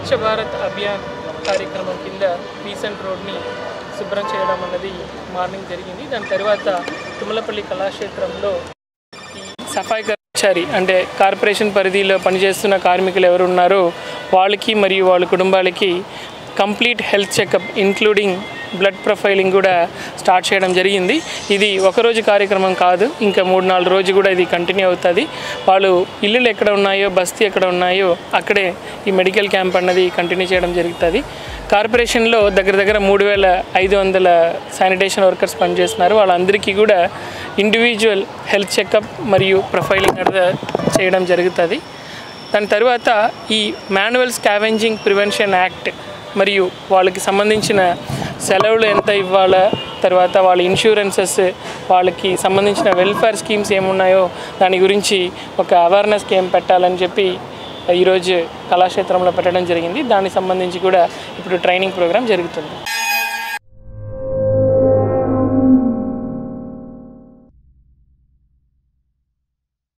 స్వచ్ఛ భారత్ అభియాన్ కార్యక్రమం కింద పీసెంట్ రోడ్ని శుభ్రం చేయడం అన్నది మార్నింగ్ జరిగింది దాని తర్వాత తుమ్మలపల్లి కళాక్షేత్రంలో ఈ సఫాయి కర్మచారి అంటే కార్పొరేషన్ పరిధిలో పనిచేస్తున్న కార్మికులు ఎవరు ఉన్నారో వాళ్ళకి మరియు వాళ్ళ కుటుంబాలకి complete health checkup including blood profiling కూడా స్టార్ట్ చేయడం జరిగింది ఇది ఒకరోజు కార్యక్రమం కాదు ఇంకా మూడు నాలుగు రోజు కూడా ఇది కంటిన్యూ అవుతుంది వాళ్ళు ఇల్లులు ఎక్కడ ఉన్నాయో బస్తీ ఎక్కడ ఉన్నాయో అక్కడే ఈ మెడికల్ క్యాంప్ అన్నది కంటిన్యూ చేయడం జరుగుతుంది కార్పొరేషన్లో దగ్గర దగ్గర మూడు వేల ఐదు వందల శానిటేషన్ వర్కర్స్ పనిచేస్తున్నారు వాళ్ళందరికీ కూడా ఇండివిజువల్ హెల్త్ చెకప్ మరియు ప్రొఫైలింగ్ అనేది చేయడం జరుగుతుంది దాని తర్వాత ఈ మాన్యువల్ స్కావెంజింగ్ ప్రివెన్షన్ యాక్ట్ మరియు వాళ్ళకి సంబంధించిన సెలవులు ఎంత ఇవ్వాలా తర్వాత వాళ్ళ ఇన్సూరెన్సెస్ వాళ్ళకి సంబంధించిన వెల్ఫేర్ స్కీమ్స్ ఏమున్నాయో దాని గురించి ఒక అవేర్నెస్ స్కీమ్ పెట్టాలని చెప్పి ఈరోజు కళాక్షేత్రంలో పెట్టడం జరిగింది దానికి సంబంధించి కూడా ఇప్పుడు ట్రైనింగ్ ప్రోగ్రామ్ జరుగుతుంది